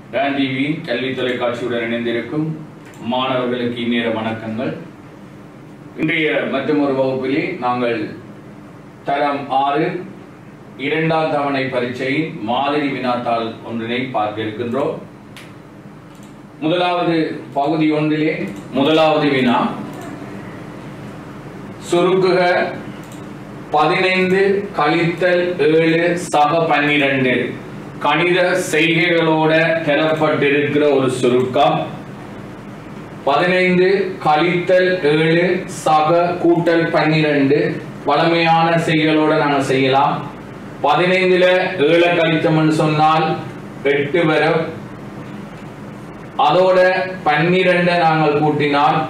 Don டிவியின் கல்வி தொலைக்காட்சியுடன் இணைந்திருக்கும் மாணவர்களுக்கு இந்நேர வணக்கங்கள் இன்றைய மற்றொரு வகுப்பிலே நாங்கள் தரம் ஆறு இரண்டாம் தவணை பரீட்சையின் மாதிரி வினாத்தாள் ஒன்றினை பார்க்க இருக்கின்றோம் முதலாவது பகுதி ஒன்றிலே முதலாவது வினா சுருக்குக பதினைந்து கழித்தல் ஏழு சக பன்னிரண்டு கணித செய்கைகளோட பெறப்பட்டிருக்கிற ஒரு சுருக்கம் பதினைந்து கழித்தல் ஏழு சக கூட்டல் பன்னிரண்டு வளமையான செய்களோட நாங்கள் செய்யலாம் பதினைந்துல ஏழை கழித்தோம்னு சொன்னால் எட்டு வரும் அதோட பன்னிரண்டை நாங்கள் கூட்டினால்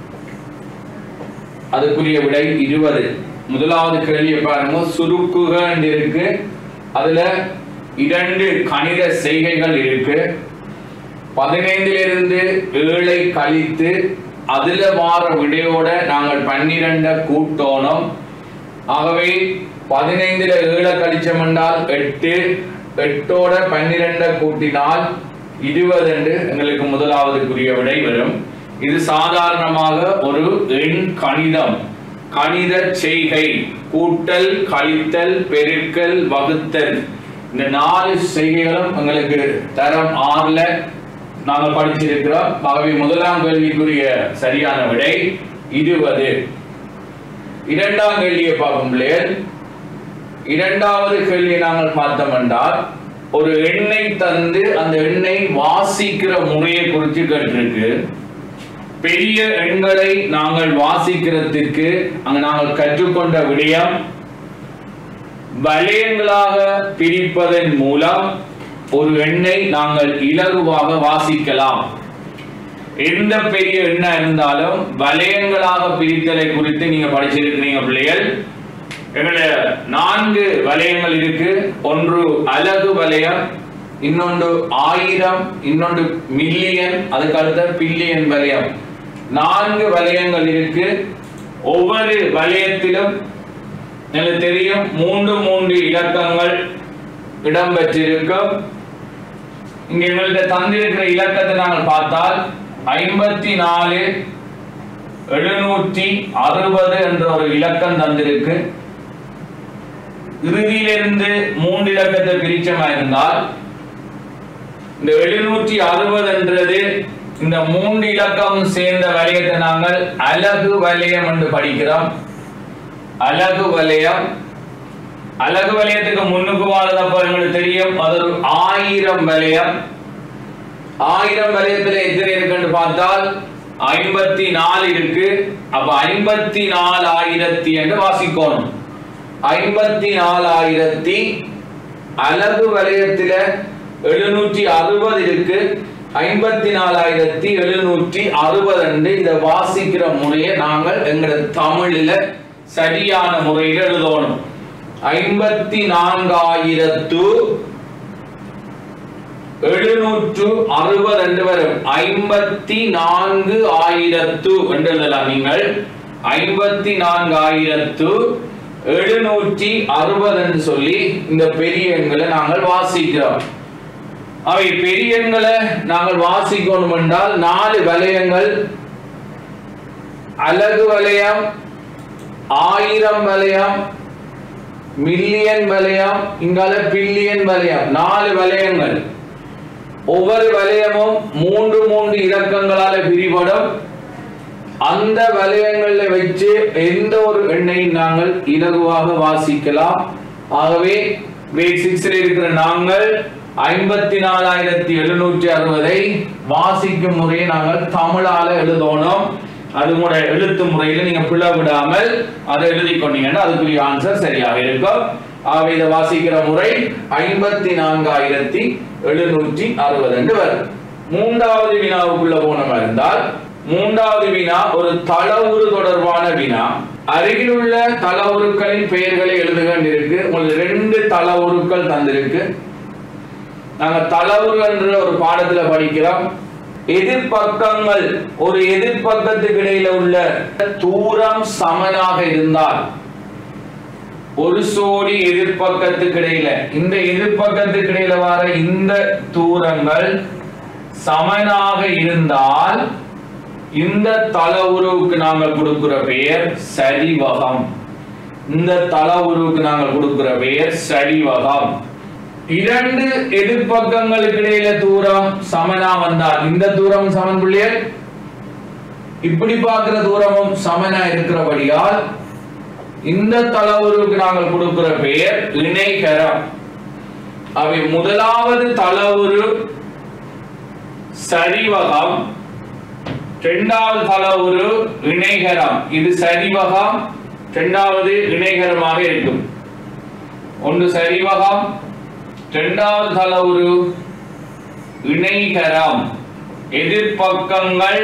அதுக்குரிய விடை இருபது முதலாவது கேள்வியை பாருங்க சுருக்குக இருக்கு அதுல இரண்டு கணித செய்கைகள் இருக்கு பதினைந்திலிருந்து ஏழை கழித்து அதுல வார விடையோட நாங்கள் பன்னிரண்ட கூட்டோணும் ஆகவே பதினைந்துல ஏழை கழிச்சம் என்றால் எட்டு எட்டோட பன்னிரண்ட கூட்டினால் இருபது என்று எங்களுக்கு முதலாவதுக்குரிய விடை வரும் இது சாதாரணமாக ஒரு எண் கணிதம் கணித செய்கை கூட்டல் கழித்தல் பெருக்கல் வகுத்தல் இந்த நாலு செய்கைகளும் எங்களுக்கு தரம் ஆறுல நாங்கள் படிச்சிருக்கிறோம் ஆகவே முதலாம் கேள்விக்குரிய சரியான விடை இருபது இரண்டாம் கேள்வியை பார்க்கும் பிள்ளைகள் இரண்டாவது கேள்வியை நாங்கள் பார்த்தோம் என்றால் ஒரு எண்ணை தந்து அந்த எண்ணை வாசிக்கிற முறையை குறித்து கேட்டிருக்கு பெரிய எண்களை நாங்கள் வாசிக்கிறதுக்கு அங்க நாங்கள் கற்றுக்கொண்ட விடயம் வலயங்களாக பிரிப்பதன் மூலம் ஒரு எண்ணை நாங்கள் இலகுவாக வாசிக்கலாம் எந்த பெரிய எண்ணா இருந்தாலும் வலயங்களாக பிரித்தலை குறித்து நீங்க படிச்சிருக்கிறீங்க பிள்ளைகள் எங்களுடைய நான்கு வலயங்கள் இருக்கு ஒன்று அலகு வலயம் இன்னொன்று ஆயிரம் இன்னொன்று மில்லியன் அதுக்கு அடுத்த பில்லியன் வலயம் நான்கு வலயங்கள் இருக்கு ஒவ்வொரு வலயத்திலும் எனக்கு தெரியும் மூன்று மூன்று இலக்கங்கள் இடம்பெற்றிருக்கும் இங்க எங்கள்கிட்ட தந்திருக்கிற இலக்கத்தை நாங்கள் பார்த்தால் ஐம்பத்தி நாலு எழுநூற்றி அறுபது என்ற ஒரு இலக்கம் தந்திருக்கு இறுதியிலிருந்து மூன்று இலக்கத்தை பிரிச்சமா இருந்தால் இந்த எழுநூற்றி அறுபது என்றது இந்த மூன்று இலக்கம் சேர்ந்த வலயத்தை நாங்கள் அலகு வலயம் என்று படிக்கிறோம் அலகு வலயம் அலகு வலயத்துக்கு முன்னுக்கு வாழ்ந்தப்போ எங்களுக்கு தெரியும் அது ஒரு ஆயிரம் வலயம் ஆயிரம் வலயத்துல எத்தனை இருக்குன்னு பார்த்தால் ஐம்பத்தி நாலு இருக்கு அப்ப ஐம்பத்தி நாலாயிரத்தி என்று வாசிக்கணும் ஐம்பத்தி நாலாயிரத்தி அலகு வலயத்துல எழுநூற்றி அறுபது இருக்கு ஐம்பத்தி நாலாயிரத்தி எழுநூற்றி அறுபது என்று இதை வாசிக்கிற முறையை நாங்கள் எங்களோட தமிழில சரியான முறையில் எழுதணும் ஐம்பத்தி நான்காயிரத்து எழுநூற்று அறுபது என்று வரும் ஐம்பத்தி நான்கு ஆயிரத்து என்று எழுதலாம் நீங்கள் ஐம்பத்தி நான்காயிரத்து எழுநூற்றி அறுபது என்று சொல்லி இந்த பெரிய எண்களை நாங்கள் வாசிக்கிறோம் அவை பெரிய எண்களை நாங்கள் வாசிக்கணும் என்றால் நாலு வலயங்கள் அலகு வலயம் ஆயிரம் வலயம் மில்லியன் வலயம் இங்கால பில்லியன் வலயம் நாலு வலயங்கள் ஒவ்வொரு வலயமும் மூன்று மூன்று இலக்கங்களால பிரிபடும் அந்த வலயங்களை வச்சு எந்த ஒரு எண்ணையும் நாங்கள் இலகுவாக வாசிக்கலாம் ஆகவே கிரேட் சிக்ஸில் இருக்கிற நாங்கள் ஐம்பத்தி நாலாயிரத்தி எழுநூற்றி அறுபதை வாசிக்கும் முறையை நாங்கள் தமிழால எழுதணும் அது கூட எழுத்து முறையில் நீங்க பிழை விடாமல் அதை எழுதி கொண்டீங்கன்னா அதுக்குரிய ஆன்சர் சரியாக இருக்கும் ஆகவே இதை வாசிக்கிற முறை ஐம்பத்தி நான்காயிரத்தி எழுநூற்றி அறுபது என்று வரும் மூன்றாவது வினாவுக்குள்ள போனமா இருந்தால் மூன்றாவது வினா ஒரு தளவுரு தொடர்பான வினா அருகில் உள்ள தளவுருக்களின் பெயர்களை எழுதுகின்றிருக்கு உங்களுக்கு ரெண்டு தளவுருக்கள் தந்திருக்கு நாங்க தளவுரு என்ற ஒரு பாடத்துல படிக்கிறோம் எதிர்பக்கங்கள் ஒரு எதிர்பக்கத்துக்கு இடையில உள்ள தூரம் சமனாக இருந்தால் ஒரு சோடி எதிர்பக்கத்துக்கு இடையில இந்த எதிர்பக்கத்துக்கு இடையில வர இந்த தூரங்கள் சமனாக இருந்தால் இந்த தள உருவுக்கு நாங்கள் கொடுக்கிற பெயர் சரிவகம் இந்த தள உருவுக்கு நாங்கள் கொடுக்கிற பெயர் சரிவகம் இரண்டு எதிர்ப்பக்கங்களுக்கு இடையில தூரம் சமனா வந்தால் இந்த தூரம் சமன் பிள்ளையர் இப்படி பார்க்கிற தூரமும் சமனா இருக்கிறபடியால் இந்த தளவுருக்கு நாங்கள் கொடுக்கிற பெயர் இணைகரம் அவை முதலாவது தளவுரு சரிவகம் இரண்டாவது தளவுரு இணைகரம் இது சரிவகம் இரண்டாவது இணைகரமாக இருக்கும் ஒன்று சரிவகம் இரண்டாவது தளவுரு இணைகரம் எதிர்ப்பக்கங்கள்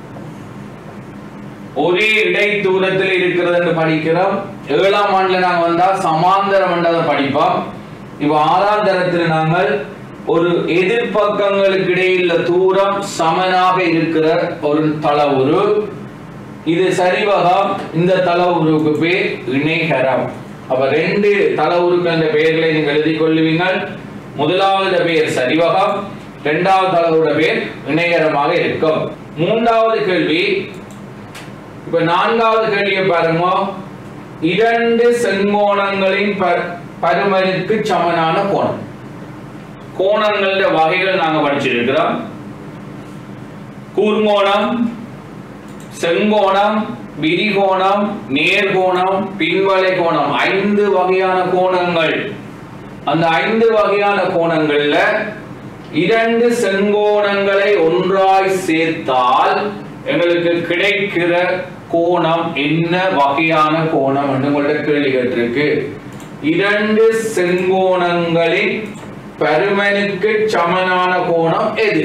ஒரே இடை தூரத்தில் இருக்கிறது என்று படிக்கிறோம் ஏழாம் ஆண்டுல நாங்க வந்தா சமாந்தர மண்டல படிப்போம் இப்ப ஆறாம் தரத்தில் நாங்கள் ஒரு எதிர்ப்பக்கங்களுக்கு இடையில தூரம் சமனாக இருக்கிற ஒரு தளவுரு இது சரிவகம் இந்த தளவுருக்கு பேர் இணைகரம் அப்ப ரெண்டு தளவுருக்கள் பெயர்களை நீங்கள் எழுதிக் கொள்ளுவீங்கள் முதலாவது பெயர் சரிவகம் இரண்டாவது தளவுட பேர் இணைகரமாக இருக்கும் மூன்றாவது கேள்வி இப்ப நான்காவது கேள்வியை பாருங்க இரண்டு செங்கோணங்களின் ப- பருமனுக்கு சமனான கோணம் கோணங்கள வகைகள் நாங்க படிச்சிருக்கிறோம் கூர்ங்கோணம் செங்கோணம் விரிகோணம் நேர்கோணம் பின்வளை கோணம் ஐந்து வகையான கோணங்கள் அந்த ஐந்து வகையான கோணங்கள்ல இரண்டு செங்கோணங்களை ஒன்றாய் சேர்த்தால் எங்களுக்கு கிடைக்கிற கோணம் என்ன வகையான கோணம் என்று உங்கள்ட்ட கேள்வி கேட்டிருக்கு இரண்டு செங்கோணங்களின் பருமனுக்கு சமனான கோணம் எது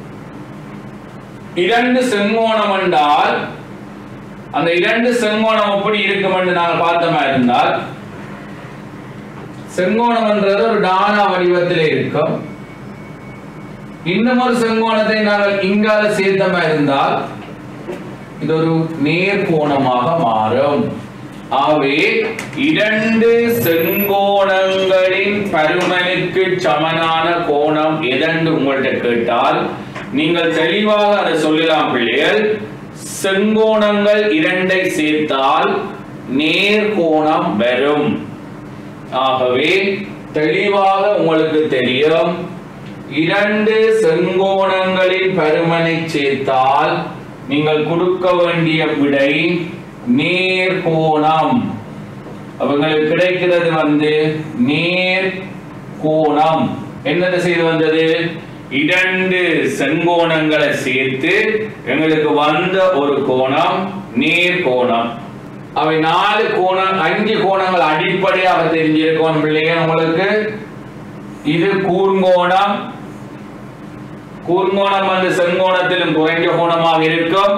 இரண்டு செங்கோணம் என்றால் அந்த இரண்டு செங்கோணம் எப்படி இருக்கும் என்று நாங்கள் பார்த்தோமா இருந்தால் செங்கோணம் என்றது ஒரு டானா வடிவத்தில் இருக்கும் இன்னும் ஒரு செங்கோணத்தை நாங்கள் இங்கால சேர்த்தமா இருந்தால் இது ஒரு நேர்கோணமாக மாறும் ஆகவே இரண்டு செங்கோணங்களின் பருமனுக்கு சமனான கோணம் எதென்று உங்கள்கிட்ட கேட்டால் நீங்கள் தெளிவாக அதை சொல்லலாம் பிள்ளைகள் செங்கோணங்கள் இரண்டை சேர்த்தால் நேர்கோணம் வரும் ஆகவே தெளிவாக உங்களுக்கு தெரியும் இரண்டு செங்கோணங்களின் பருமனை சேர்த்தால் நீங்கள் கொடுக்க வேண்டிய விடை நேர்கோணம் அவங்களுக்கு கிடைக்கிறது வந்து நேர் கோணம் என்னது செய்து வந்தது இரண்டு செங்கோணங்களை சேர்த்து எங்களுக்கு வந்த ஒரு கோணம் நேர் கோணம் அவை நாலு கோணம் அஞ்சு கோணங்கள் அடிப்படையாக தெரிஞ்சிருக்கும் பிள்ளைங்க உங்களுக்கு இது கூர்ங்கோணம் கூர்ங்கோணம் வந்து செங்கோணத்திலும் குறைஞ்ச கோணமாக இருக்கும்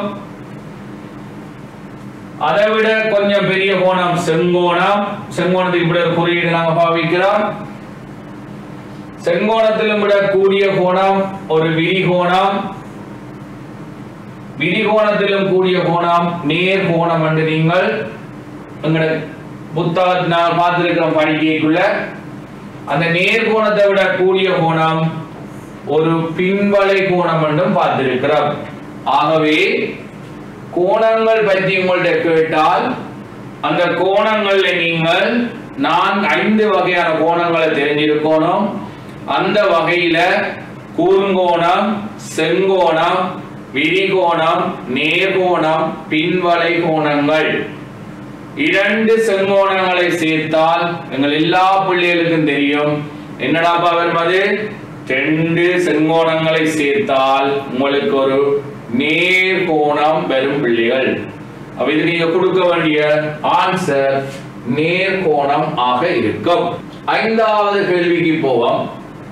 அதை விட கொஞ்சம் பெரிய கோணம் செங்கோணம் செங்கோணத்துக்கு இப்படி ஒரு குறியீடு நாங்க பாவிக்கிறோம் செங்கோணத்திலும் விட கூடிய கோணம் ஒரு விரிகோணம் விரிகோணத்திலும் கூடிய கோணம் நேர் கோணம் என்று நீங்கள் எங்களோட புத்தகத்தை நாங்கள் பார்த்திருக்கிறோம் படிக்கைக்குள்ள அந்த நேர்கோணத்தை விட கூடிய கோணம் ஒரு பின்வளை கோணம் என்றும் பார்த்திருக்கிறோம் ஆகவே கோணங்கள் பற்றி உங்கள்ட்ட கேட்டால் அந்த கோணங்கள்ல நீங்கள் நான் ஐந்து வகையான கோணங்களை தெரிஞ்சிருக்கணும் அந்த வகையில கூர்ங்கோணம் செங்கோணம் விரிகோணம் நேர்கோணம் பின்வளை கோணங்கள் இரண்டு செங்கோணங்களை சேர்த்தால் எங்கள் எல்லா பிள்ளைகளுக்கும் தெரியும் என்னடாப்பா வருவது ரெண்டு செங்கோணங்களை சேர்த்தால் உங்களுக்கு ஒரு நேர்கோணம் வரும் பிள்ளைகள் அப்ப இது நீங்க கொடுக்க வேண்டிய ஆன்சர் நேர்கோணம் ஆக இருக்கும் ஐந்தாவது கேள்விக்கு போவோம்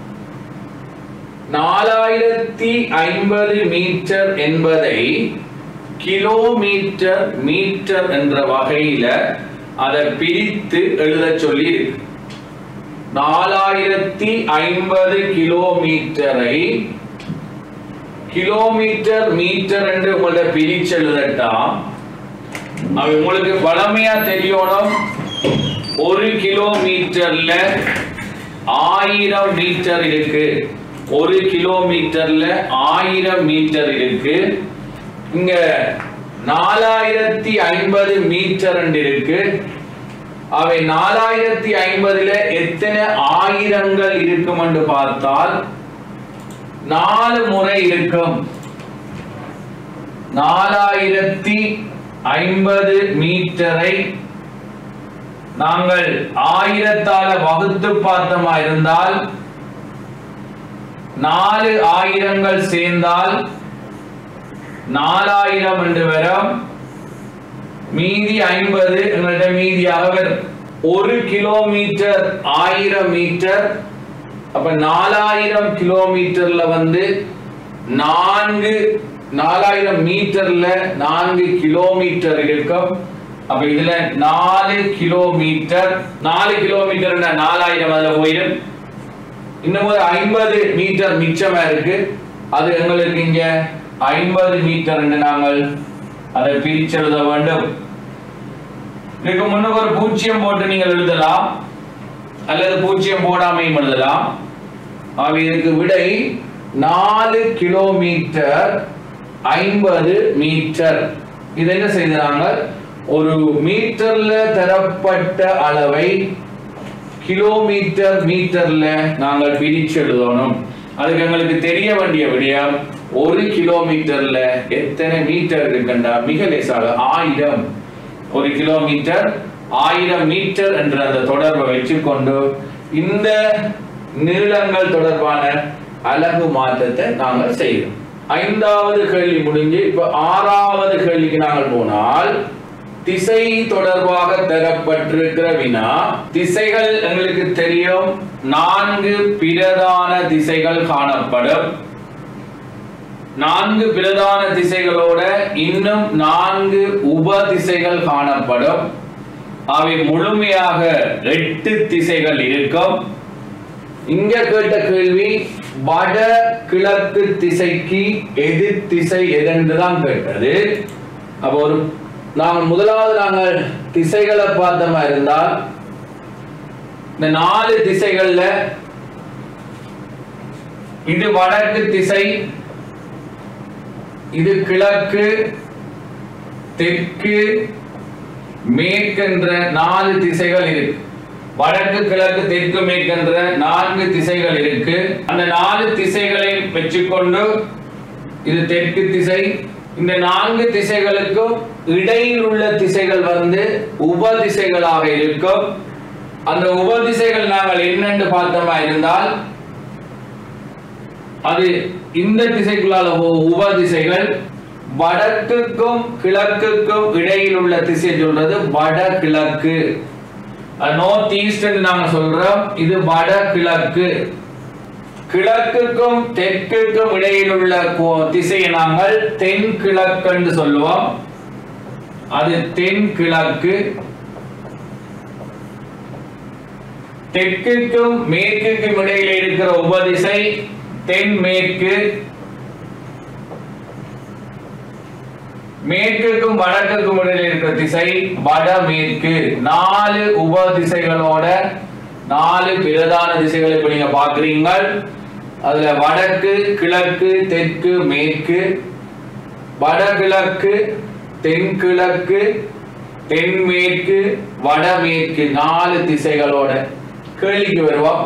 நாலாயிரத்தி ஐம்பது மீட்டர் என்பதை கிலோமீட்டர் மீட்டர் என்ற வகையில அதை பிரித்து எழுத சொல்லி இருக்கு நாலாயிரத்தி ஐம்பது கிலோமீட்டரை கிலோமீட்டர் மீட்டர் என்று உங்கள்ட்ட பிரிச்சு எழுதட்டாம் அது உங்களுக்கு வளமையா தெரியணும் ஒரு கிலோமீட்டர்ல ஆயிரம் மீட்டர் இருக்கு ஒரு கிலோமீட்டர்ல ஆயிரம் மீட்டர் இருக்கு இங்க நாலாயிரத்தி ஐம்பது மீட்டர் இருக்கு அவை நாலாயிரத்தி ஐம்பதுல எத்தனை ஆயிரங்கள் இருக்கும் என்று பார்த்தால் நாலு முறை இருக்கும் நாலாயிரத்தி ஐம்பது மீட்டரை நாங்கள் ஆயிரத்தால வகுத்து பார்த்தோமா இருந்தால் நாலு ஆயிரங்கள் சேர்ந்தால் நாலாயிரம் என்று வரும் மீதி ஐம்பது எங்கள்கிட்ட மீதியாக வரும் ஒரு கிலோமீட்டர் ஆயிரம் மீட்டர் அப்ப நாலாயிரம் கிலோமீட்டர்ல வந்து நான்கு நாலாயிரம் மீட்டர்ல நான்கு கிலோமீட்டர் இருக்கும் அப்ப இதுல நாலு கிலோமீட்டர் நாலு கிலோமீட்டர் நாலாயிரம் அதுல போயிடும் இன்னும் ஒரு ஐம்பது மீட்டர் மிச்சமா இருக்கு அது எங்களுக்கு இங்க ஐம்பது மீட்டர் என்று நாங்கள் அதை பிரிச்செழுத வேண்டும் இதுக்கு முன்னுக்கு ஒரு பூஜ்ஜியம் போட்டு நீங்கள் எழுதலாம் அல்லது பூஜ்ஜியம் போடாமையும் எழுதலாம் ஆக இதுக்கு விடை நாலு கிலோமீட்டர் ஐம்பது மீட்டர் இது என்ன செய்தாங்க ஒரு மீட்டர்ல தரப்பட்ட அளவை கிலோமீட்டர் மீட்டர்ல நாங்கள் பிரிச்சு எழுதணும் அதுக்கு எங்களுக்கு தெரிய வேண்டிய விடயம் ஒரு கிலோமீட்டர்ல எத்தனை மீட்டர் இருக்குண்டா மிக லேசாக ஆயிரம் ஒரு கிலோமீட்டர் ஆயிரம் மீட்டர் என்ற அந்த தொடர்பை வச்சுக்கொண்டு இந்த நீளங்கள் தொடர்பான அலகு மாற்றத்தை நாங்கள் செய்கிறோம் ஐந்தாவது கேள்வி முடிஞ்சு இப்ப ஆறாவது கேள்விக்கு நாங்கள் போனால் திசை தொடர்பாக தரப்பட்டிருக்கிற வினா திசைகள் எங்களுக்கு தெரியும் நான்கு பிரதான திசைகள் காணப்படும் நான்கு பிரதான திசைகளோட இன்னும் நான்கு உப திசைகள் காணப்படும் அவை முழுமையாக எட்டு திசைகள் இருக்கும் இங்க கேட்ட கேள்வி வட கிழக்கு திசைக்கு எதிர் திசை எதென்றுதான் கேட்டது அப்போ ஒரு நாங்கள் முதலாவது நாங்கள் திசைகளை பார்த்தோமா இருந்தால் இந்த நாலு திசைகள்ல இது வடக்கு திசை இது கிழக்கு தெற்கு மேற்கென்ற நாலு திசைகள் இருக்கு வடக்கு கிழக்கு தெற்கு மேற்கென்ற நான்கு திசைகள் இருக்கு அந்த நாலு திசைகளை வச்சுக்கொண்டு இது தெற்கு திசை இந்த நான்கு திசைகளுக்கும் இடையில் உள்ள திசைகள் வந்து உப திசைகளாக இருக்கும் அந்த உப திசைகள் நாங்கள் என்னென்று பார்த்தோமா இருந்தால் அது இந்த திசைக்குள்ளால போ- உப திசைகள் வடக்குக்கும் கிழக்குக்கும் இடையில் உள்ள திசை சொல்றது வட கிழக்கு நார்த் ஈஸ்ட் நாங்க சொல்றோம் இது வட கிழக்கு கிழக்குக்கும் தெற்குக்கும் இடையில் உள்ள கோ- திசையை நாங்கள் தென் கிழக்கு என்று சொல்லுவோம் அது தென் கிழக்கு தெற்குக்கும் மேற்குக்கும் இடையில இருக்கிற உபதிசை தென் மேற்கு மேற்குக்கும் வடக்குக்கும் இடையில இருக்கிற திசை வடமேற்கு நாலு உப திசைகளோட நாலு பிரதான திசைகளை இப்ப நீங்க பாக்குறீங்க அதுல வடக்கு கிழக்கு தெற்கு மேற்கு வடகிழக்கு தென்கிழக்கு தென்மேற்கு வடமேற்கு நாலு திசைகளோட கேள்விக்கு வருவோம்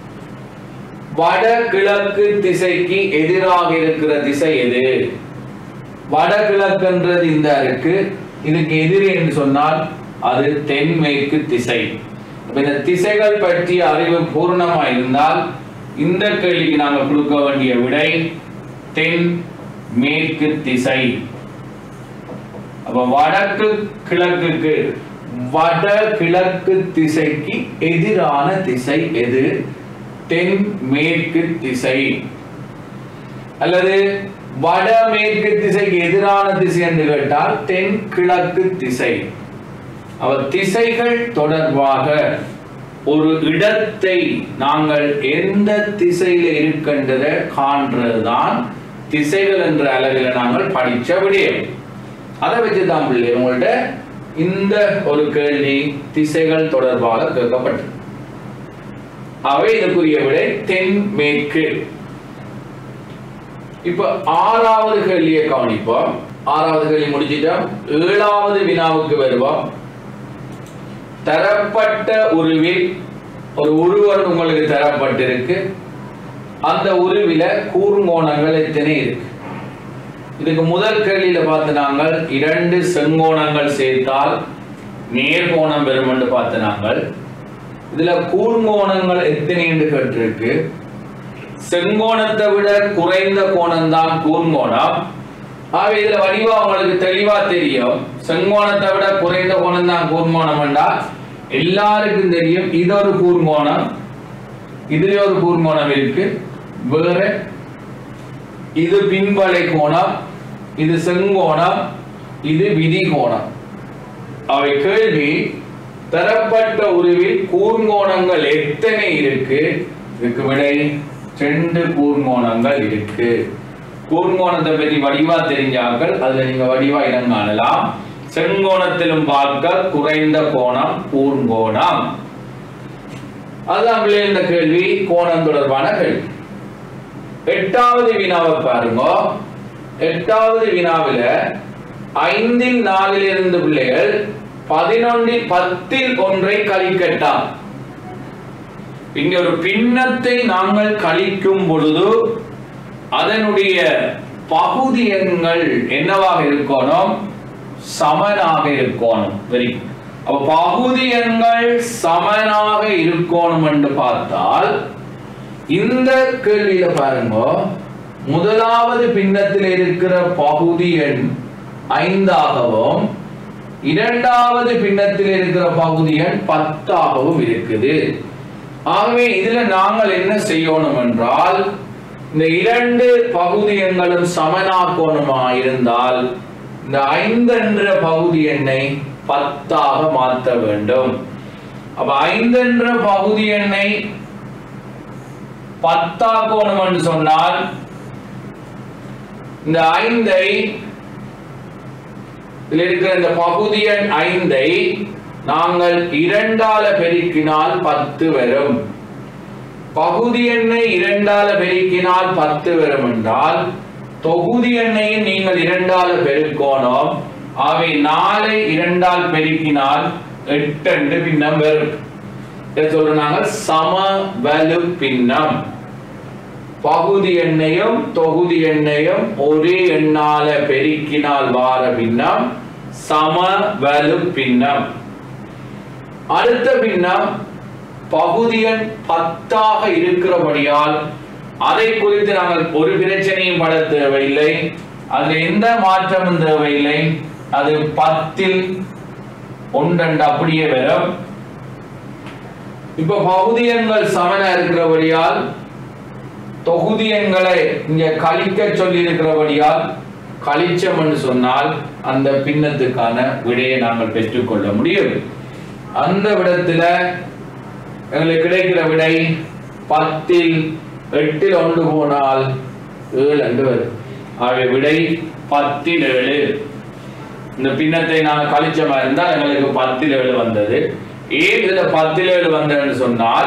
வடகிழக்கு திசைக்கு எதிராக இருக்கிற திசை எது வடகிழக்குன்றது இந்த இருக்கு இதுக்கு எதிரி என்று சொன்னால் அது தென்மேற்கு திசை அப்ப இந்த திசைகள் பற்றிய அறிவு பூர்ணமா இருந்தால் இந்த கேள்விக்கு நாங்கள் கொடுக்க வேண்டிய விடை தென் மேற்கு திசை அப்ப வடக்கு கிழக்குக்கு வட கிழக்கு திசைக்கு எதிரான திசை எது தென் மேற்கு திசை அல்லது வடமேற்கு திசைக்கு எதிரான திசை என்று கேட்டால் தென் கிழக்கு திசை அவர் திசைகள் தொடர்பாக ஒரு இடத்தை நாங்கள் எந்த திசையில இருக்கின்றதை காண்றதுதான் திசைகள் என்ற அளவில் நாங்கள் படிச்ச விடயம் அதை வச்சு தான் பிள்ளை உங்கள்ட்ட இந்த ஒரு கேள்வி திசைகள் தொடர்பாக கேட்கப்பட்டது அவை இதுக்குரிய விடை தென் மேற்கு இப்ப ஆறாவது கேள்வியை கவனிப்போம் ஆறாவது கேள்வி முடிச்சிட்டோம் ஏழாவது வினாவுக்கு வருவோம் தரப்பட்ட உருவில் ஒரு உருவன் உங்களுக்கு தரப்பட்டிருக்கு அந்த உருவில கூர்ங்கோணங்கள் எத்தனை இருக்கு இதுக்கு முதல் கேள்வியில பார்த்து நாங்கள் இரண்டு செங்கோணங்கள் சேர்த்தால் நேர்கோணம் பெறும் என்று பார்த்து நாங்கள் இதுல கூர்ங்கோணங்கள் எத்தனை என்று கேட்டிருக்கு செங்கோணத்தை விட குறைந்த கோணம் தான் கூர்ங்கோணம் ஆகவே இதுல வடிவா உங்களுக்கு தெளிவா தெரியும் செங்கோணத்தை விட குறைந்த கோணம் தான் கூர்ங்கோணம் என்றால் எல்லாருக்கும் தெரியும் இது ஒரு கூர்ங்கோணம் இதுல ஒரு கூர்ங்கோணம் இருக்கு வேற இது பின்பலை கோணம் இது செங்கோணம் இது விதி கோணம் அவை கேள்வி தரப்பட்ட உருவில் கூர்ங்கோணங்கள் எத்தனை இருக்கு இதுக்கு விடை ரெண்டு கூர்ங்கோணங்கள் இருக்கு கூர்ங்கோணத்தை பற்றி வடிவா தெரிஞ்சாக்கள் அதுல நீங்க வடிவா இடம் காணலாம் செங்கோணத்திலும் பார்க்க குறைந்த கோணம் கூர்ங்கோணம் அதுதான் பிள்ளை இந்த கேள்வி கோணம் தொடர்பான கேள்வி எட்டாவது வினாவை பாருங்க எட்டாவது வினாவில ஐந்தில் நாலில் இருந்து பிள்ளைகள் பதினொன்றில் பத்தில் ஒன்றை கழிக்கட்டாம் இங்க ஒரு பின்னத்தை நாங்கள் கழிக்கும் பொழுது அதனுடைய பகுதி எண்கள் என்னவாக இருக்கணும் சமனாக இருக்கணும் வெரி அப்ப பகுதி எண்கள் சமனாக இருக்கணும் என்று பார்த்தால் இந்த கேள்வியில பாருங்க முதலாவது பின்னத்தில் இருக்கிற பகுதி எண் ஐந்தாகவும் இரண்டாவது பின்னத்தில் இருக்கிற பகுதி எண் பத்தாகவும் இருக்குது ஆகவே இதுல நாங்கள் என்ன செய்யணும் என்றால் இந்த இரண்டு பகுதி எண்களும் சமனாக்கோணமா இருந்தால் இந்த ஐந்து என்ற பகுதி எண்ணை பத்தாக மாற்ற வேண்டும் அப்ப ஐந்து என்ற பகுதி எண்ணை பத்தாக்கோணம் என்று சொன்னால் இந்த ஐந்தை இதில் இருக்கிற இந்த பகுதி எண் ஐந்தை நாங்கள் இரண்டால பெருக்கினால் பத்து வரும் பகுதி எண்ணை இரண்டால பெருக்கினால் பத்து வரும் என்றால் தொகுதி எண்ணையும் நீங்கள் இரண்டால பெருக்கோணும் அவை நாளை இரண்டால் பெருக்கினால் எட்டு என்று பின்னம் வரும் இதை சொல்றாங்க சம வலு பின்னம் பகுதி எண்ணையும் தொகுதி எண்ணையும் ஒரே எண்ணால பெருக்கினால் வார பின்னம் சம வலு பின்னம் அடுத்த பின்னம் பகுதி எண் பத்தாக இருக்கிறபடியால் அதை குறித்து நாங்கள் ஒரு பிரச்சனையும் பட தேவையில்லை அதுல எந்த மாற்றமும் தேவையில்லை அது பத்தில் ஒன்றண்டு அப்படியே வரும் இப்ப பகுதி எண்கள் சமன இருக்கிறபடியால் தொகுதி எண்களை இங்க கழிக்க சொல்லி இருக்கிறபடியால் கழிச்சம் என்று சொன்னால் அந்த பின்னத்துக்கான விடையை நாங்கள் பெற்றுக்கொள்ள முடியும் அந்த விடத்துல எங்களுக்கு கிடைக்கிற விடை பத்தில் எட்டில் ஒன்று போனால் ஏழு என்று வரும் ஆகவே விடை பத்தில் ஏழு இந்த பின்னத்தை நாங்கள் கழிச்சமா இருந்தால் எங்களுக்கு பத்தில் ஏழு வந்தது ஏன் இதுல பத்தில் ஏழு வந்ததுன்னு சொன்னால்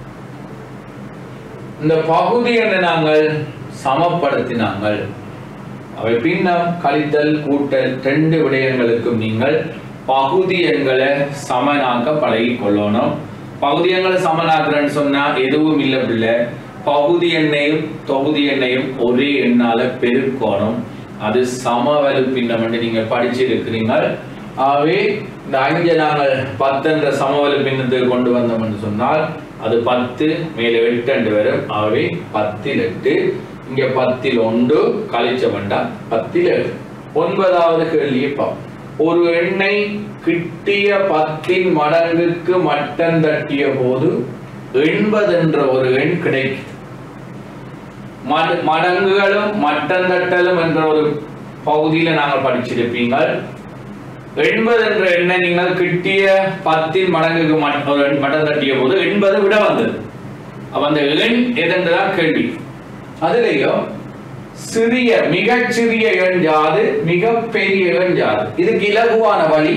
இந்த பகுதி எண்ணை நாங்கள் சமப்படுத்தினாங்கள் அவை பின்னம் கழித்தல் கூட்டல் ரெண்டு விடயங்களுக்கும் நீங்கள் பகுதி எண்களை சமனாக்க பழகி கொள்ளணும் பகுதி எண்களை சமனாக்குறேன்னு சொன்னா எதுவும் இல்லை பிள்ளை பகுதி எண்ணையும் தொகுதி எண்ணையும் ஒரே எண்ணால பெருக்கணும் அது சமவலு பின்னம் என்று நீங்க படிச்சிருக்கிறீங்க ஆகவே இந்த அஞ்சை நாங்கள் பத்தென்ற சமவலு பின்னத்துக்கு கொண்டு வந்தோம் என்று சொன்னால் அது பத்து மேலே எட்டு என்று வரும் ஆகவே பத்தில் எட்டு இங்க பத்தில் ஒன்று கழிச்ச வேண்டாம் பத்தில் ஏழு ஒன்பதாவது கேள்வியை பார்ப்போம் ஒரு எண்ணை கிட்டிய பத்தின் மடங்குக்கு மட்டம் தட்டிய போது எண்பது என்ற ஒரு எண் கிடைக்கும் மட- மடங்குகளும் மட்டம் தட்டலும் என்ற ஒரு பகுதியில நாங்கள் படிச்சிருப்பீங்கள் எண்பது என்ற எண்ணை நீங்கள் கிட்டிய பத்தின் மடங்குக்கு மட்- ஒரு எண் மட்டம் தட்டிய போது எண்பது விட வந்தது அப்ப அந்த எண் எதென்றுதான் கேள்வி அதுலயும் சிறிய மிகச் சிறிய எண் யாது மிக பெரிய எண் யாது இதுக்கு இலகுவான வழி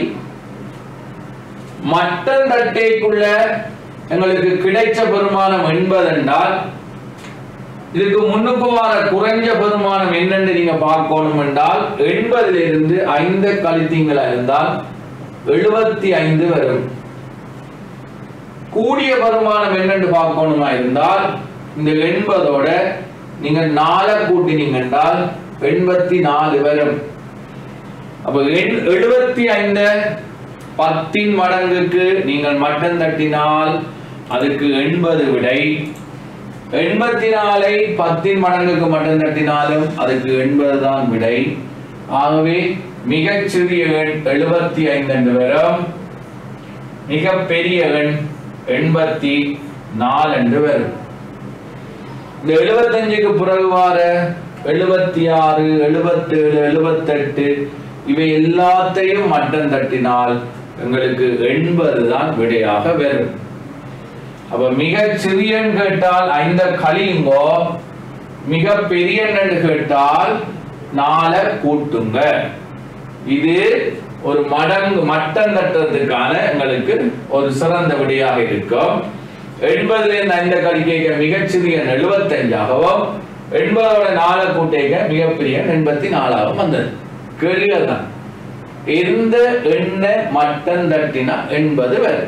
மட்டன் தட்டைக்குள்ள எங்களுக்கு கிடைச்ச பெருமானம் எண்பது என்றால் இதுக்கு முன்னுக்கு வர குறைஞ்ச பெருமானம் என்னன்னு நீங்க பார்க்கணும் என்றால் எண்பதுல இருந்து ஐந்து கழித்தீங்களா இருந்தால் எழுபத்தி ஐந்து வரும் கூடிய வருமானம் என்னன்னு பார்க்கணுமா இருந்தால் இந்த எண்பதோட நீங்க நாலை கூட்டினீங்க என்றால் எண்பத்தி நாலு வரும் அப்ப எண்- எழுபத்தி ஐந்து பத்தின் மடங்குக்கு நீங்கள் மட்டம் தட்டினால் அதுக்கு எண்பது விடை எண்பத்தி நாலை பத்தின் மடங்குக்கு மட்டும் தட்டினாலும் அதுக்கு எண்பது தான் விடை ஆகவே மிகச்சிறிய எண் எழுபத்தி ஐந்து என்று வரும் மிக பெரிய எண் எண்பத்தி நாலு என்று வரும் இந்த எழுபத்தஞ்சுக்கு பிறகு வார எழுபத்தி ஆறு எழுபத்தேழு எழுபத்தெட்டு இவை எல்லாத்தையும் மட்டம் தட்டினால் எங்களுக்கு எண்பது தான் விடையாக வரும் அப்ப மிக சிறியன் கேட்டால் ஐந்த கழியுங்கோ மிக பெரிய என்று கேட்டால் நால கூட்டுங்க இது ஒரு மடங்கு மட்டம் தட்டுறதுக்கான எங்களுக்கு ஒரு சிறந்த விடையாக இருக்கும் எண்பதுல இருந்து ஐந்த கழிக்க மிகச்சிறிய எழுபத்தஞ்சாகவும் எண்பதோட நாலு கூட்டேக்க மிகப்பெரிய எண்பத்தி நாலாகவும் வந்தது கேள்விகள் தான் எந்த எண்ணை மட்டம் தட்டினா எண்பது வரும்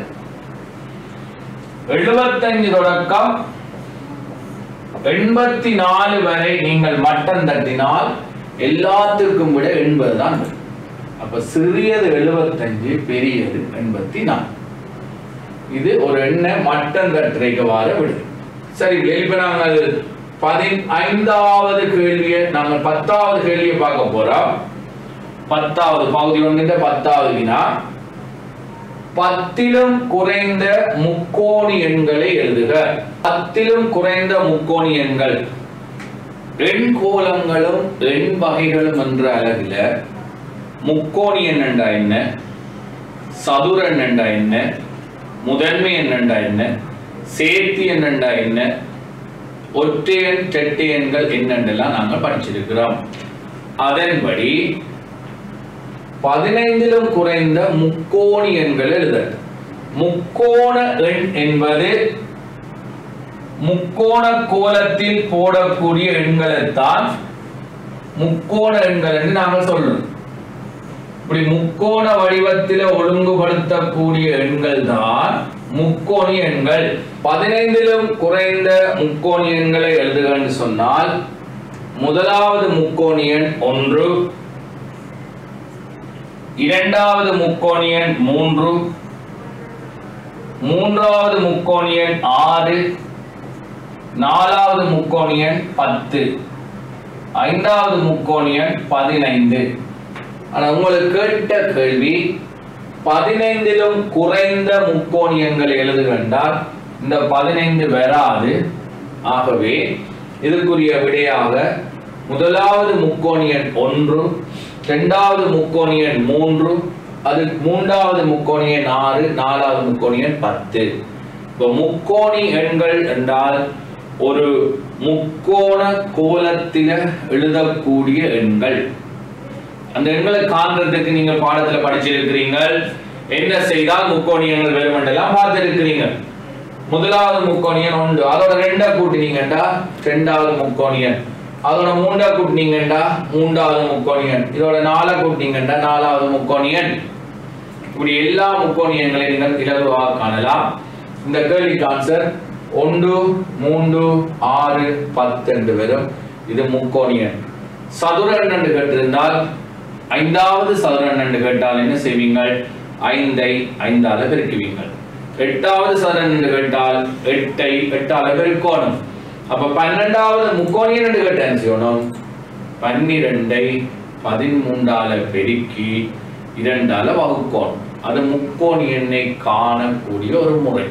எழுபத்தஞ்சு தொடக்கம் எண்பத்தி நாலு வரை நீங்கள் மட்டம் தட்டினால் எல்லாத்துக்கும் விட எண்பது தான் வரும். அப்ப சிறியது எழுபத்தஞ்சு பெரியது எண்பத்தி நாலு இது ஒரு எண்ணெய் மட்டம் தட்டுரைக்கு வார விடுது சரி இப்ப நாங்கள் பதினைந்தாவது கேள்வியை நாங்கள் பத்தாவது கேள்வியை பார்க்க போறோம் பத்தாவது பகுதி ஒன்றின் பத்தாவது வினா பத்திலும் குறைந்த முக்கோணி எண்களை எழுதுக பத்திலும் குறைந்த முக்கோணி எண்கள் எண் கோலங்களும் எண் வகைகளும் என்ற அளவில் முக்கோணி எண் என்றா என்ன சதுர எண் என்றா என்ன முதன்மை எண் என்றா என்ன சேர்த்தி எண் என்றா என்ன ஒற்றை எண் இரட்டை எண்கள் என்னென்னலாம் நாங்கள் படிச்சிருக்கிறோம் அதன்படி பதினைந்திலும் குறைந்த முக்கோணி எண்கள் எழுதல் முக்கோண எண் என்பது முக்கோண கோலத்தில் போடக்கூடிய எண்களைத்தான் முக்கோண எண்கள் என்று நாங்கள் சொல்றோம் இப்படி முக்கோண வடிவத்தில் ஒழுங்குபடுத்தக்கூடிய எண்கள் தான் முக்கோணி எண்கள் பதினைந்திலும் குறைந்த முக்கோணி எண்களை எழுதுகன்னு சொன்னால் முதலாவது முக்கோணி எண் ஒன்று இரண்டாவது முக்கோணி எண் மூன்று மூன்றாவது முக்கோணி எண் ஆறு நாலாவது முக்கோணி எண் பத்து ஐந்தாவது முக்கோணி எண் பதினைந்து ஆனா உங்களுக்கு கேட்ட கேள்வி பதினைந்திலும் குறைந்த முக்கோணியங்கள் எழுதுகண்டால் இந்த பதினைந்து வராது ஆகவே இதுக்குரிய விடையாக முதலாவது முக்கோணியன் ஒன்று இரண்டாவது முக்கோணியன் மூன்று அது மூன்றாவது முக்கோணியன் ஆறு நாலாவது முக்கோணியன் பத்து இப்போ முக்கோணி எண்கள் என்றால் ஒரு முக்கோண கோலத்தில எழுதக்கூடிய எண்கள் அந்த எண்களை காண்றதுக்கு நீங்க பாடத்துல படிச்சிருக்கிறீர்கள் என்ன செய்தால் முக்கோணியங்கள் வேறுமென்றெல்லாம் பார்த்திருக்கிறீங்க முதலாவது முக்கோணியன் ஒன்று அதோட ரெண்டா கூட்டினீங்கண்டா ரெண்டாவது முக்கோணியன் அதோட மூண்டா கூட்டினீங்கண்டா மூன்றாவது முக்கோணியன் இதோட நாலா கூட்டினீங்கண்டா நாலாவது முக்கோணியன் இப்படி எல்லா முக்கோணியங்களையும் நீங்கள் இலகுவாக காணலாம் இந்த கேள்விக்கு ஆன்சர் ஒன்று மூன்று ஆறு பத்து என்று வரும் இது முக்கோணியன் சதுரன் என்று கேட்டிருந்தால் ஐந்தாவது சதுரன் என்று கேட்டால் என்ன செய்வீங்கள் ஐந்தை ஐந்தால பெருக்குவீங்கள் எட்டாவது சதுரன் என்று கேட்டால் எட்டை எட்டால பெருக்கோணும் அப்ப பன்னெண்டாவது முக்கோணியன் என்று கேட்டால் என்ன செய்யணும் பன்னிரெண்டை பதிமூன்றால பெருக்கி இரண்டால வகுக்கோணும் அது முக்கோணி எண்ணை காணக்கூடிய ஒரு முறை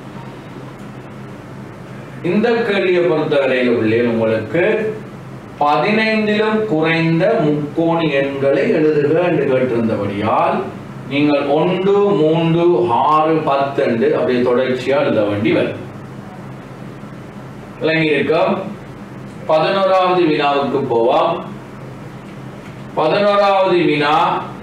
இந்த கேள்வியை பொறுத்தவரையில் உள்ளே உங்களுக்கு பதினைந்திலும் குறைந்த முக்கோணி எண்களை எழுதுக என்று கேட்டிருந்தபடியால் நீங்கள் ஒன்று மூன்று ஆறு பத்து என்று அப்படியே தொடர்ச்சியா எழுத வேண்டி வரும் விளங்கி இருக்கும் பதினோராவது வினாவுக்கு போவோம் பதினோராவது வினா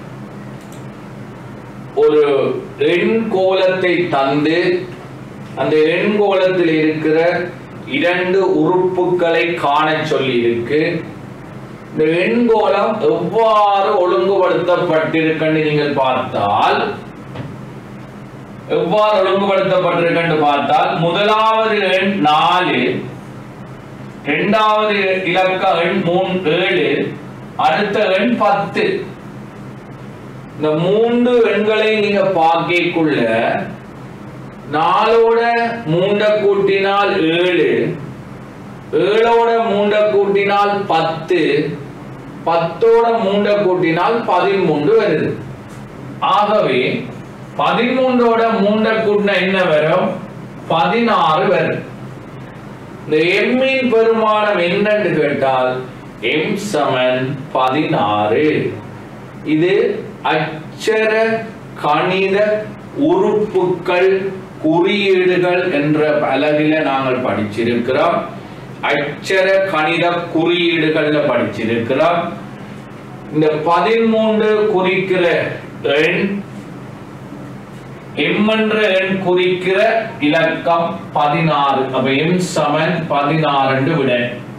ஒரு எண் கோலத்தை தந்து அந்த எண் கோலத்தில் இருக்கிற இரண்டு உறுப்புகளை காண சொல்லி இருக்கு இந்த எண்கோளம் எவ்வாறு ஒழுங்குபடுத்தப்பட்டிருக்குன்னு நீங்கள் பார்த்தால் எவ்வாறு ஒழுங்குபடுத்தப்பட்டிருக்குன்னு பார்த்தால் முதலாவது எண் நாலு இரண்டாவது இலக்க எண் மூணு ஏழு அடுத்த எண் பத்து இந்த மூன்று எண்களை நீங்க பார்க்கக்குள்ள நாலோட மூண்ட கூட்டினால் ஏழு ஏழோட மூண்ட கூட்டினால் பத்து பத்தோட மூண்ட கூட்டினால் பதிமூன்று வருது ஆகவே பதிமூன்றோட மூண்ட கூட்டின என்ன வரும் பதினாறு வரும் இந்த எம்மின் பெருமானம் என்னன்னு கேட்டால் எம் சமன் பதினாறு இது அச்சர கணித உறுப்புக்கள் குறியீடுகள் என்ற அலகில நாங்கள் படிச்சிருக்கிறோம் அச்சர கணித குறியீடுகள்ல படிச்சிருக்கிறோம் இந்த பதிமூன்று குறிக்கிற எண் எம் என்ற எண் குறிக்கிற இலக்கம் பதினாறு அப்ப எம் சமன் பதினாறு விட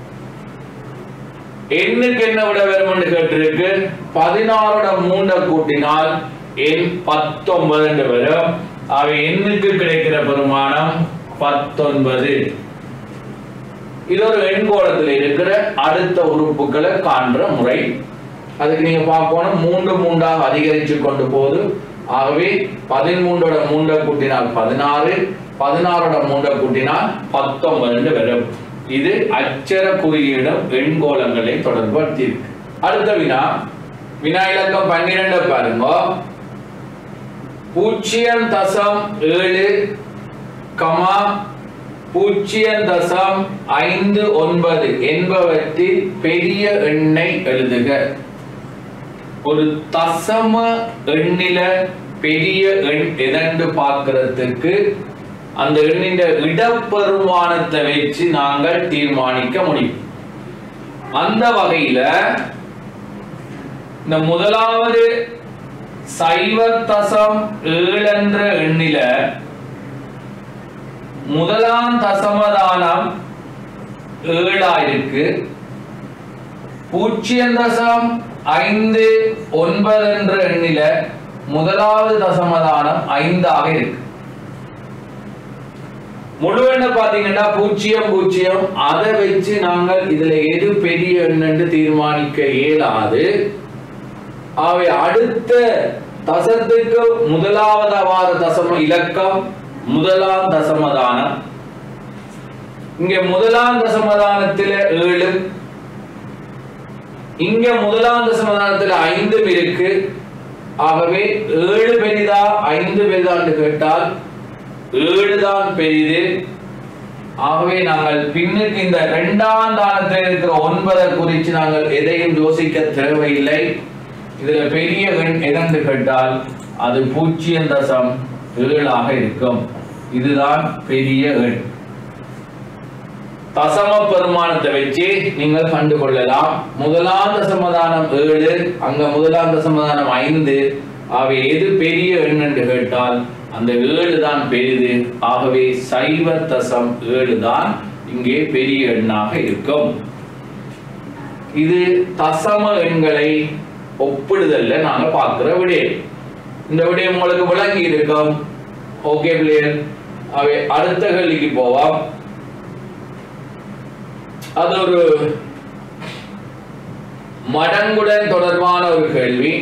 எண்ணுக்கு என்ன விட வேணும்னு கேட்டிருக்கு பதினாறோட மூண்ட கூட்டினால் எண் பத்தொன்பது வரும் அவை எண்ணுக்கு கிடைக்கிற பெருமானம் பத்தொன்பது இது ஒரு எண்கோளத்தில் இருக்கிற அடுத்த உறுப்புகளை காண்ற முறை அதுக்கு நீங்க பார்க்கணும் மூன்று மூன்றாக அதிகரிச்சு கொண்டு போகுது ஆகவே பதிமூன்றோட மூண்ட கூட்டினால் பதினாறு பதினாறோட மூண்ட கூட்டினால் பத்தொன்பது வரும் இது அச்சர குறியீடும் எண்கோளங்களை தொடர்படுத்தி இருக்கு அடுத்த வினா வினா இலக்கம் பன்னிரெண்டு பாருங்க பூஜ்ஜியம் தசம் ஏழு கமா பூஜ்ஜியம் தசம் ஐந்து ஒன்பது என்பவற்றில் பெரிய எண்ணை எழுதுக ஒரு தசம எண்ணில பெரிய எண் எதன்று பார்க்கிறதுக்கு அந்த எண்ணின் இடப்பெருமானத்தை வச்சு நாங்கள் தீர்மானிக்க முடியும் அந்த வகையில இந்த முதலாவது சைவ தசம் ஏழு என்ற எண்ணில முதலாம் தசமதானம் ஏழாயிருக்கு பூஜ்ஜியம் தசம் ஐந்து ஒன்பது என்ற எண்ணில முதலாவது தசமதானம் ஐந்தாக இருக்கு முழு எண்ணை பாத்தீங்கன்னா பூஜ்ஜியம் பூஜ்ஜியம் அதை வச்சு நாங்கள் இதுல எது பெரிய எண்ணு தீர்மானிக்க இயலாது அவை அடுத்த தசத்துக்கு முதலாவது வார தசம இலக்கம் முதலாம் தசமதானம் இங்க முதலாம் தசமதானத்துல ஏழு இங்க முதலாம் தசமதானத்துல ஐந்தும் இருக்கு ஆகவே ஏழு பெரிதா ஐந்து பெரிதான்னு கேட்டால் ஏழு தான் பெரிது ஆகவே நாங்கள் பின்னுக்கு இந்த இரண்டாம் தானத்தில் இருக்கிற ஒன்பதை குறித்து நாங்கள் எதையும் யோசிக்க தேவையில்லை இதுல பெரிய எண் எதென்று கேட்டால் அது பூஜ்ஜியம் தசம் ஏழாக இருக்கும் இதுதான் பெரிய எண் தசம பெருமானத்தை வச்சு நீங்கள் கண்டுகொள்ளலாம் முதலாம் தசமதானம் ஏழு அங்க முதலாம் தசமதானம் ஐந்து அவை எது பெரிய எண் என்று கேட்டால் அந்த ஏழு தான் பெரிது ஆகவே சைவ தசம் ஏழு தான் இங்கே பெரிய எண்ணாக இருக்கும் இது தசம எண்களை ஒப்பிடுதல்ல நாங்க பார்க்கிற விடயம் இந்த விடயம் உங்களுக்கு விளங்கி இருக்கும் ஓகே பிள்ளைகள் அவை அடுத்த கேள்விக்கு போவோம் அது ஒரு மடங்குடன் தொடர்பான ஒரு கேள்வி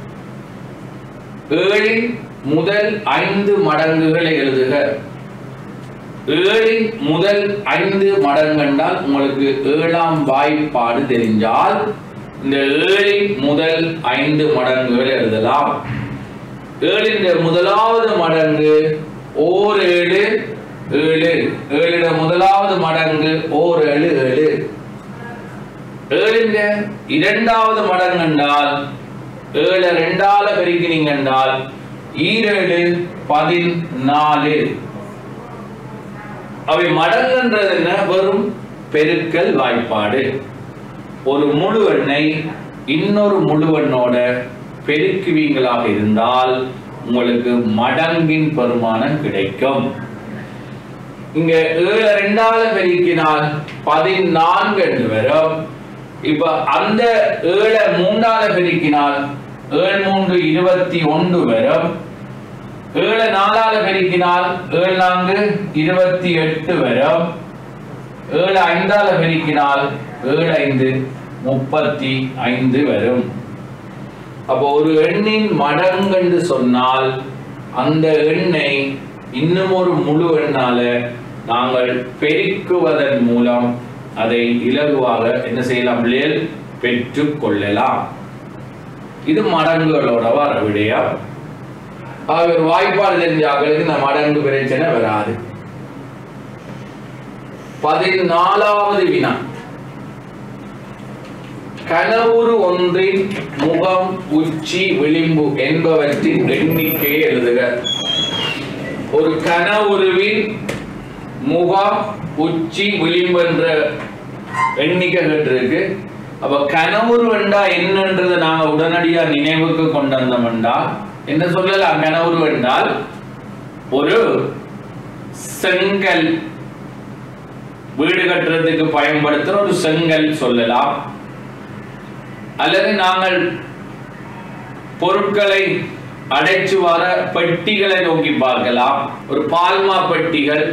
ஏழின் முதல் ஐந்து மடங்குகளை எழுதுக ஏழின் முதல் ஐந்து மடங்கென்றால் உங்களுக்கு ஏழாம் வாய்ப்பாடு தெரிஞ்சால் இந்த ஏழின் முதல் ஐந்து மடங்குகள் எழுதலாம் ஏழின் முதலாவது மடங்கு ஓர் ஏழு ஏழு ஏழிட முதலாவது மடங்கு ஓர் ஏழு ஏழு ஏழின் இரண்டாவது மடங்கு என்றால் ஏழு ரெண்டால பெருக்கினீங்க என்றால் ஈரேழு பதினாலு அவை மடங்குன்றது என்ன வெறும் பெருக்கல் வாய்ப்பாடு ஒரு முழு எண்ணை இன்னொரு முழு எண்ணோட பெருக்குவீங்களாக இருந்தால் உங்களுக்கு மடங்கின் பெருமானம் கிடைக்கும் இங்க ஏழு ரெண்டால பெருக்கினால் பதினான்கு என்று வரும் இப்ப அந்த ஏழை மூன்றால பெருக்கினால் ஏழு மூன்று இருபத்தி ஒன்று வரும் ஏழு நாலால பெருக்கினால் ஏழு நான்கு இருபத்தி எட்டு வரும் ஏழு ஐந்தால பெருக்கினால் ஏழு ஐந்து முப்பத்தி ஐந்து வரும் அப்போ ஒரு எண்ணின் மடங்கு என்று சொன்னால் அந்த எண்ணை இன்னும் ஒரு முழு எண்ணால நாங்கள் பெருக்குவதன் மூலம் அதை இலகுவாக என்ன செய்யலாம் பிள்ளைகள் பெற்றுக் கொள்ளலாம் இது மடங்குகளோட வர விடயம் ஆக ஒரு வாய்ப்பாடு தெரிஞ்ச ஆக்களுக்கு இந்த மடங்கு பிரச்சனை வராது பதினாலாவது வினா கனவுரு ஒன்றின் முகம் உச்சி விளிம்பு என்பவற்றின் எண்ணிக்கையை எழுதுக ஒரு கனவுருவின் முகம் உச்சி விளிம்பு என்ற எண்ணிக்கை கேட்டிருக்கு அப்ப கனவுரு வேண்டா என்னன்றதை நாங்க உடனடியா நினைவுக்கு கொண்டு வந்தோம்டா என்ன சொல்லலாம் கனவுரு என்றால் ஒரு செங்கல் வீடு கட்டுறதுக்கு பயன்படுத்துற ஒரு செங்கல் சொல்லலாம் அல்லது நாங்கள் பொருட்களை அடைச்சு வர பெட்டிகளை நோக்கி பார்க்கலாம் ஒரு பால்மா பெட்டிகள்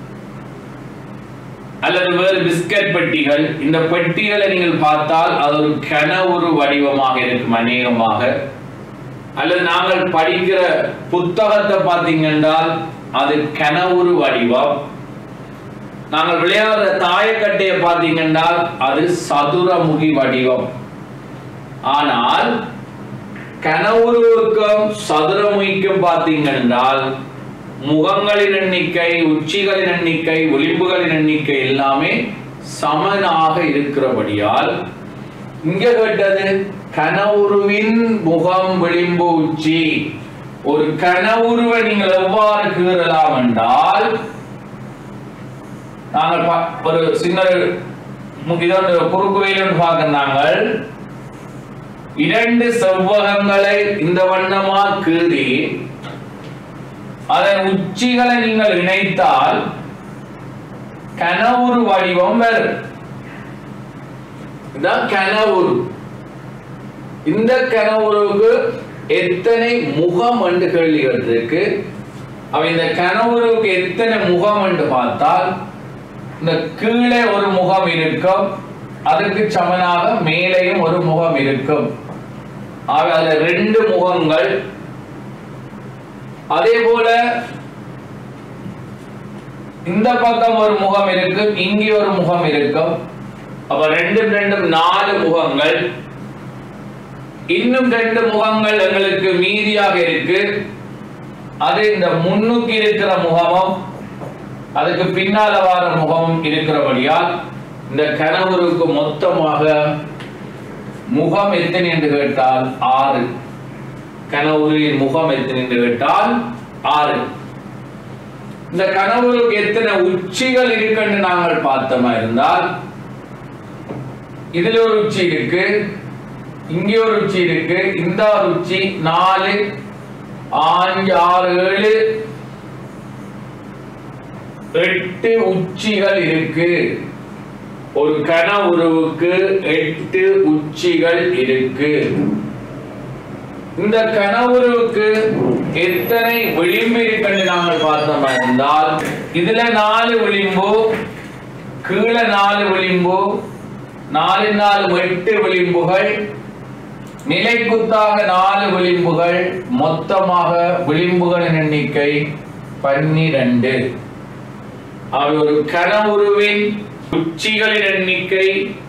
அல்லது வேறு பிஸ்கட் பெட்டிகள் இந்த பெட்டிகளை நீங்கள் பார்த்தால் அது ஒரு கனவுரு வடிவமாக இருக்கும் அநேகமாக அல்லது நாங்கள் படிக்கிற புத்தகத்தை பார்த்தீங்கன்றால் அது கனவுரு வடிவம் நாங்கள் விளையாடுற தாயக்கட்டையை பார்த்தீங்கன்றால் அது சதுரமுகி வடிவம் ஆனால் கனவுருவுக்கும் சதுரமுகிக்கும் பார்த்தீங்கன்றால் முகங்களின் எண்ணிக்கை உச்சிகளின் எண்ணிக்கை விளிம்புகளின் எண்ணிக்கை எல்லாமே சமனாக இருக்கிறபடியால் இங்க கேட்டது கனவுருவின் முகம் விளிம்பு உச்சி ஒரு கனவுருவை நீங்கள் எவ்வாறு கீறலாம் என்றால் நாங்கள் பா- ஒரு சின்ன இதோட குறுக்கு வெயிலும் பார்க்க நாங்கள் இரண்டு செவ்வகங்களை இந்த வண்ணமா கீறி அதன் உச்சிகளை நீங்கள் இணைத்தால் கனவுரு வடிவம் வரும் இதான் கனவுரு இந்த கனவுருவுக்கு எத்தனை முகம் என்று கேள்விகள் இருக்கு அவ இந்த கனவுருவுக்கு எத்தனை முகம் என்று பார்த்தால் இந்த கீழே ஒரு முகம் இருக்கும் அதற்கு சமனாக மேலேயும் ஒரு முகம் இருக்கும் ஆக அதுல ரெண்டு முகங்கள் அதே போல இந்த பக்கம் ஒரு முகம் இருக்கும் இங்கே ஒரு முகம் இருக்கும் அப்ப ரெண்டும் ரெண்டும் நாலு முகங்கள் இன்னும் ரெண்டு முகங்கள் எங்களுக்கு மீதியாக இருக்கு அது இந்த முன்னுக்கு இருக்கிற முகமும் அதுக்கு பின்னால வர முகமும் இருக்கிறபடியால் இந்த கணவருக்கு மொத்தமாக முகம் எத்தனை என்று கேட்டால் ஆறு கணவரின் முகம் எத்தனை என்று கேட்டால் ஆறு இந்த கணவருக்கு எத்தனை உச்சிகள் இருக்குன்னு நாங்கள் பார்த்தோமா இருந்தால் இதுல ஒரு உச்சி இருக்கு இங்கே ஒரு உச்சி இருக்கு இந்த ஒரு உச்சி நாலு அஞ்சு ஆறு ஏழு எட்டு உச்சிகள் இருக்கு ஒரு கன உருவுக்கு எட்டு உச்சிகள் இருக்கு இந்த கனவுருவுக்கு எத்தனை விளிம்பு இருக்குன்னு நாங்கள் பார்த்தோம் இருந்தால் இதுல நாலு விளிம்பு கீழே நாலு விளிம்பு நாலு நாலு எட்டு விளிம்புகள் நிலைக்குத்தாக நாலு விளிம்புகள் மொத்தமாக விளிம்புகளின் எண்ணிக்கை பன்னிரண்டு அவை ஒரு கனவுருவின் உச்சிகளின் எண்ணிக்கை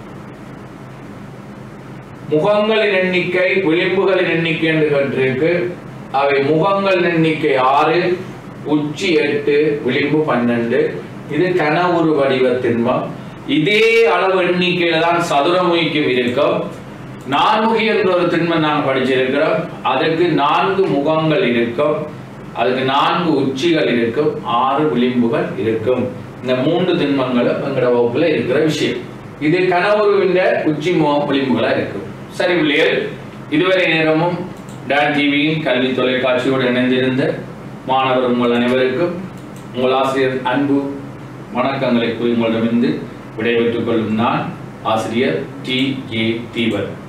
முகங்களின் எண்ணிக்கை விளிம்புகளின் எண்ணிக்கை என்று கேட்டிருக்கு அவை முகங்களின் எண்ணிக்கை ஆறு உச்சி எட்டு விளிம்பு பன்னெண்டு இது கனவுரு வடிவ திண்மம் இதே அளவு எண்ணிக்கையில தான் சதுரமுகிக்கும் இருக்கும் நான்முகி என்ற ஒரு திண்மம் நாம் படிச்சிருக்கிறோம் அதற்கு நான்கு முகங்கள் இருக்கும் அதுக்கு நான்கு உச்சிகள் இருக்கும் ஆறு விளிம்புகள் இருக்கும் இந்த மூன்று திண்மங்களும் எங்கட வகுப்புல இருக்கிற விஷயம் இது கனவுருவின் உச்சி முகம் விளிம்புகளா இருக்கும் சரி பிள்ளைகள் இதுவரை நேரமும் டான் டிவியின் கல்வி தொலைக்காட்சியோடு இணைந்திருந்த மாணவர் உங்கள் அனைவருக்கும் உங்கள் ஆசிரியர் அன்பு வணக்கங்களை கூறி உங்களிடமிருந்து விடைபெற்றுக் கொள்ளும் நான் ஆசிரியர் டி ஏ தீபன்